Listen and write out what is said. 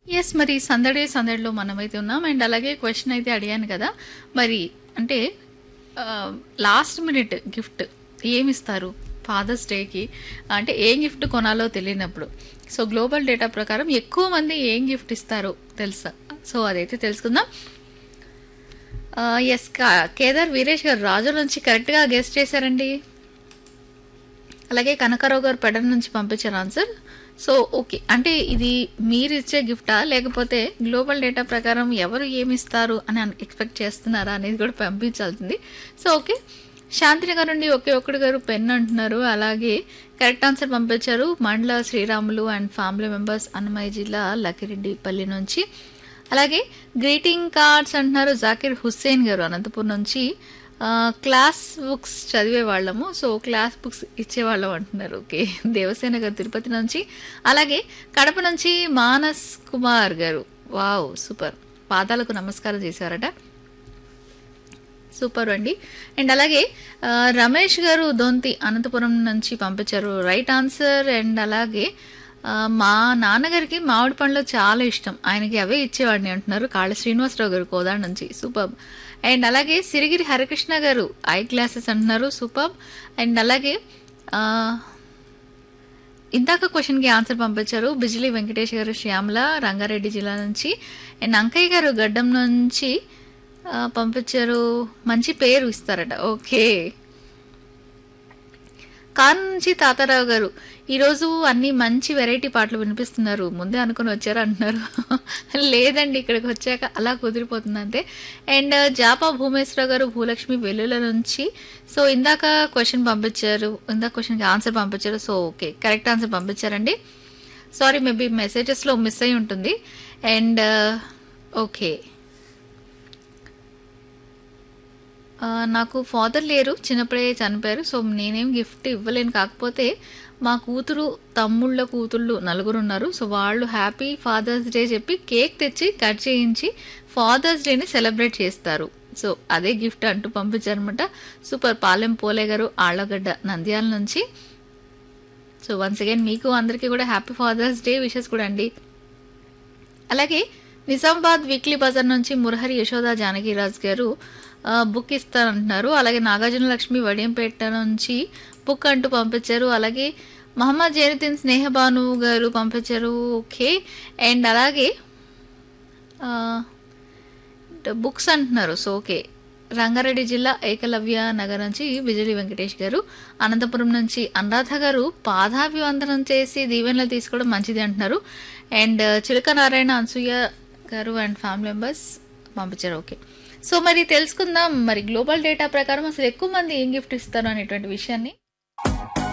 yes మరి సందడి సందడిలో మనమైతే ఉన్నాం అండ్ అలాగే క్వశ్చన్ అయితే అడిగాను కదా మరి అంటే లాస్ట్ మినిట్ గిఫ్ట్ ఏమిస్తారు ఫాదర్స్ డేకి అంటే ఏం గిఫ్ట్ కొనాలో తెలియనప్పుడు సో గ్లోబల్ డేటా ప్రకారం ఎక్కువ మంది ఏం గిఫ్ట్ ఇస్తారో తెలుసా సో అదైతే తెలుసుకుందాం ఎస్ కేదార్ వీరేష్ గారు రాజు నుంచి కరెక్ట్గా గెస్ట్ చేశారండి అలాగే కనకారావు గారు పెడన్ నుంచి పంపించారు ఆన్సర్ సో ఓకే అంటే ఇది మీరు ఇచ్చే గిఫ్టా లేకపోతే గ్లోబల్ డేటా ప్రకారం ఎవరు ఏమి ఇస్తారు అని ఎక్స్పెక్ట్ చేస్తున్నారా అనేది కూడా పంపించాల్సింది సో ఓకే శాంతిని గారు నుండి ఒకే ఒక్కడి గారు పెన్ అంటున్నారు అలాగే కరెక్ట్ ఆన్సర్ పంపించారు Mandala Sriramulu and family members Annamayya జిల్లా లక్కిరెడ్డిపల్లి నుంచి అలాగే గ్రీటింగ్ కార్డ్స్ అంటున్నారు జాకిర్ హుస్సేన్ గారు అనంతపూర్ నుంచి ఆ, క్లాస్ బుక్స్ చదివే వాళ్ళము సో క్లాస్ బుక్స్ ఇచ్చేవాళ్ళం అంటున్నారు ఓకే దేవసేన గారు తిరుపతి నుంచి అలాగే కడప నుంచి మానస్ కుమార్ గారు వావ్ సూపర్ పాదాలకు నమస్కారం చేశారట సూపర్ అండి అండ్ అలాగే ఆ, రమేష్ గారు దొంతి అనంతపురం నుంచి పంపించారు రైట్ ఆన్సర్ అండ్ అలాగే ఆ, మా నాన్నగారికి మామిడి పండ్లు చాలా ఇష్టం ఆయనకి అవే ఇచ్చేవాడిని అంటున్నారు కాళ్ళ శ్రీనివాసరావు గారు కోదాడ నుంచి సూపర్ అండ్ అలాగే సిరిగిరి హరికృష్ణ గారు ఐ గ్లాసెస్ అంటున్నారు సూపర్ అండ్ అలాగే ఆ, ఇందాక క్వశ్చన్కి ఆన్సర్ పంపించారు బిజిలీ వెంకటేష్ గారు శ్యామల రంగారెడ్డి జిల్లా నుంచి అండ్ అంకయ్య గారు గడ్డం నుంచి ఆ, పంపించారు మంచి పేరు ఇస్తారట ఓకే కాన్ నుంచి తాతారావు గారు ఈరోజు అన్ని మంచి వెరైటీ పాటలు వినిపిస్తున్నారు ముందే అనుకుని వచ్చారు అంటున్నారు లేదండి ఇక్కడికి వచ్చాక అలా కుదిరిపోతుంది అంతే అండ్ జాపా భూమేశ్వర గారు భూలక్ష్మి వెల్లుల నుంచి సో ఇందాక క్వశ్చన్ పంపించారు ఇందాక క్వశ్చన్కి ఆన్సర్ పంపించారు సో ఓకే కరెక్ట్ ఆన్సర్ పంపించారండి సారీ మేబీ మెసేజెస్లో మిస్ అయి ఉంటుంది అండ్ ఓకే ఆ, నాకు ఫాదర్ లేరు చిన్నప్పుడే చనిపోయారు సో నేనేం గిఫ్ట్ ఇవ్వలేను కాకపోతే మా కూతురు తమ్ముళ్ళ కూతుళ్ళు నలుగురు ఉన్నారు సో వాళ్ళు హ్యాపీ ఫాదర్స్ డే చెప్పి కేక్ తెచ్చి కట్ చేయించి ఫాదర్స్ డేని సెలబ్రేట్ చేస్తారు సో అదే గిఫ్ట్ అంటూ పంపించారనమాట సూపర్ పాలెం పోలే గారు ఆళ్ళగడ్డ నంద్యాల నుంచి సో వన్స్ అగైన్ మీకు అందరికీ కూడా హ్యాపీ ఫాదర్స్ డే విషెస్ కూడా అండి అలాగే నిజామాబాద్ వీక్లీ బజార్ నుంచి మురహరి యశోద జానకిరాజ్ గారు ఆ, బుక్ ఇస్తారంటున్నారు అలాగే నాగార్జున లక్ష్మి వడియంపేట నుంచి బుక్ అంటూ పంపించారు అలాగే మహమ్మద్ జైనుద్దీన్ స్నేహబాను గారు పంపించారు ఓకే అండ్ అలాగే ఆ, బుక్స్ అంటున్నారు సో ఓకే రంగారెడ్డి జిల్లా ఏకలవ్య నగర్ నుంచి బిజలి వెంకటేష్ గారు అనంతపురం నుంచి అనురాధ గారు పాదాభివందనం చేసి దీవెనలు తీసుకోవడం మంచిది అంటున్నారు అండ్ చిలక Narayana Anasuya garu and family members పంపించారు ఓకే సో మరి తెలుసుకుందాం మరి గ్లోబల్ డేటా ప్రకారం అసలు ఎక్కువ మంది ఏం గిఫ్ట్ ఇస్తారు అనేటువంటి విషయాన్ని